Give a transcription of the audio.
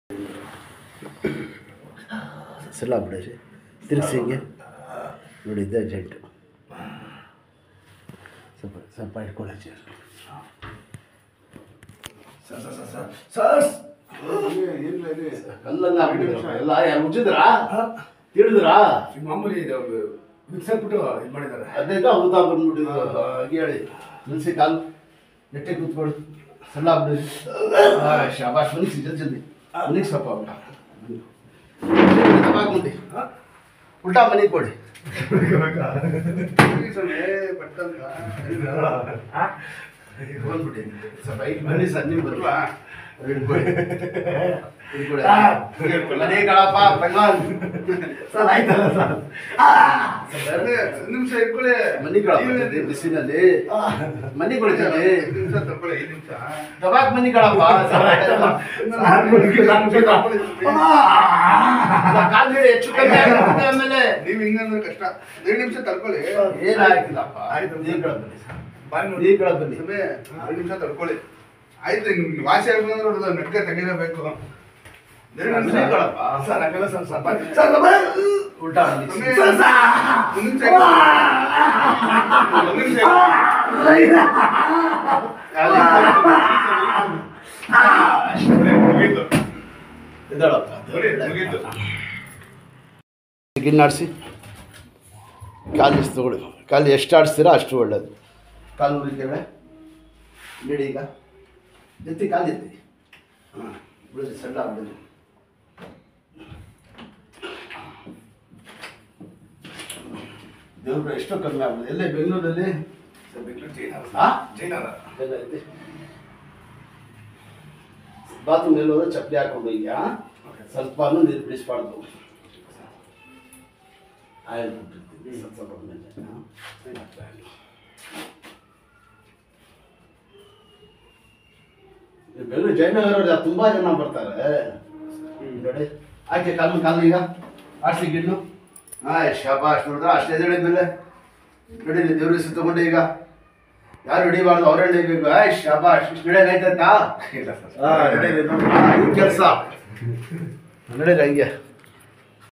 ಸಲ ಬಿಡಿರಿ ತಿರ್ಗಿಸಿ ಹಿಂಗೆ ನೋಡಿ ಇದೆ ಅರ್ಜೆಂಟು ಸ್ವಲ್ಪ ಸ್ವಲ್ಪ ಇಟ್ಕೊಳ್ಳಿ ಚೇರ್ ಕಲ್ಲಂಗ ಎಲ್ಲ ಯಾರು ಮುಚ್ಚಿದ್ರಾ ತಿಳಿದ್ರಾ ಮಾಮೂಲಿ ಇದು ಮಿಕ್ಸರ್ಬಿಟ್ಟು ಇದು ಮಾಡಿದ್ದಾರೆ ಅದರಿಂದ ಊತ ಬಂದ್ಬಿಟ್ಟಿದ್ದು ಹಾಗೆ ಹೇಳಿ ನಿಲ್ಸಿ ಕಾಲು ನೆಟ್ಟೆ ಕೂತ್ಕೊಳ್ಳಿ ಸಣ್ಣ ಆಗ್ಬಿಡಿ ಶಾಬಾಷ್ ಬನ್ನಿ ಜಲ್ದಿ ಜಲ್ದಿ ಮನೆಗೆ ಸ್ವಲ್ಪ ಊಟ ತಗೊಂಡು ಉಲ್ಟಾ ಮನೆಗೆ ಕೊಡಿ ಬಂದ್ಬಿಡಿ ಸ್ವಲ್ಪ ಐದು ಬನ್ನಿ ಸರ್ ನೀವು ಬರಲ್ವಾ ಹಿಡ್ಕೊಳ್ಳಿ ಹಿಡ್ಕೊಳ್ಳಿ ಮನೆ ಕಳಪ್ಪ ಪೈಲ್ವಾನ್ ಸರ್ ಆಯ್ತಲ್ಲ ಸರ್ ನಿಮಿಷ ಇಟ್ಕೊಳ್ಳಿ ಮನೆ ಕಳಪ್ಪ ಬಿಸಿನಲ್ಲಿ ಮನೆ ಕೊಡ್ತೀನಿ ನಿಮಿಷ ತಗೊಳ್ಳಿ ಐದು ನಿಮಿಷ ದಬಾಕ್ ಮನೆ ಕಳಪ್ಪ ಸರ್ ಆಯ್ತಲ್ಲ ಸರ್ ಮುಗಿಲ್ಲ, ಮುಗಿಲ್ಲ. ಕಾಲು ಹೇಳಿ ಹೆಚ್ಚು ಕಮ್ಮಿ ಆಗುತ್ತೆ ಆಮೇಲೆ ನೀವ್ ಹಿಂಗಂದ್ರೆ ಕಷ್ಟ ಎರಡು ನಿಮಿಷ ತಡ್ಕೊಳ್ಳಿ ಏನಾಗಿಲ್ಲಪ್ಪ ಆಯ್ತು. ನೀ ಕಳ ಬನ್ನಿ ಬಾಯ್ ನೋಡಿ. ನೀ ಕಳ ಬನ್ನಿ ಸಮಯ ಎರಡು ನಿಮಿಷ ತಡ್ಕೊಳ್ಳಿ ಆಯ್ತು ನಿಮ್ಗೆ ವಾಸಿ ಆಗ್ಬೇಕಂದ್ರೆ ಹೊಡ್ದು ನಟ್ಕೆ ತೆಗಿಲೇಬೇಕು ಎರಡು ನಿಮಿಷ ಮನೆ ಕಳಪ್ಪ ಸರ್ ಹಂಗಲ್ಲ ಸರ್ ಸರ್ ಬನ್ನಿ. ಸರ್ ನಮ್ಮ ಉಲ್ಟಾ ಬನ್ನಿ ಸಮಯ ಸರ್, ಸರ್. ಒಂದು ನಿಮಿಷ ಒಂದು ನಿಮಿಷ ಮುಗೀತು ಇದ್ದಾಳಪ್ಪ ಮುಗೀತು ಗಿನ್ನಾಡಿಸಿ ಕಾಲು ಇಷ್ಟು ತಗೊಳ್ಳಿ ಕಾಲು ಎಷ್ಟು ಆಡಿಸ್ತೀರಾ ಅಷ್ಟು ಒಳ್ಳೇದು ಕಾಲು ಮುರಿತೇವೆ ಬಿಡಿ ಈಗ ಎತ್ತಿ ಕಾಲು ಎತ್ತಿ ಹಾಂ ಬಿಡಿ ಸಣ್ಣ ಬಿಡಿ ದೇವ್ರು ಎಷ್ಟೋ ಕಮ್ಮಿ ಆಗ್ಬೋದು ಎಲ್ಲೇ ಬೆಂಗಳೂರಲ್ಲಿ ಸರ್, ಬೆಂಗಳೂರು ಜೈನರ ಆ? ಜೈನರ ಎಲ್ಲ ಐತಿ ಬಾತ್ರೂಮ್ ಎಲ್ಲಿ ಹೋದ್ರೆ ಚಪ್ಪಲಿ ಹಾಕೊಂಡು ಈಗ ಸ್ವಲ್ಪನೂ ನೀರು ಬಿಡಿಸ್ಬಾರ್ದು ಆಯಿಲ್ ಕೊಟ್ಟಿರ್ತೀನಿ ಸ್ವಲ್ಪ ಸ್ವಲ್ಪ ಮೇಲೆ ಹಾಂ. ಈ ಬೆಂಗಳೂರು ಜಯನಗರ ತುಂಬಾ ಜನ ಬರ್ತಾರೆ ನೋಡಿ ಆಕೆ ಕಾಲು ಕಾಲು ಈಗ ಆಡ್ಸಿ ಗಿಣ್ಣು ಆಯ್ ಶಾಬಾಷ್ ನೋಡಿದ್ರೆ ಅಷ್ಟೇ ಎದ್ದೇಳಿ ಮೇಲೆ ನೋಡಿ ದೇವ್ರ ಹೆಸರು ತಗೊಂಡೆ ಈಗ ಯಾರು ಹಿಡಿಬಾರ್ದು ಅವ್ರೇ ಹಿಡಿಬೇಕು ಆಯ್ ಶಾಬಾಷ್ ಇಷ್ಟು ಹಿಡಿಯಾಗೈತಾ ಇಲ್ಲ ಸರ್ ಕೆಲಸ ನಡೀರಿ ಹಂಗೆ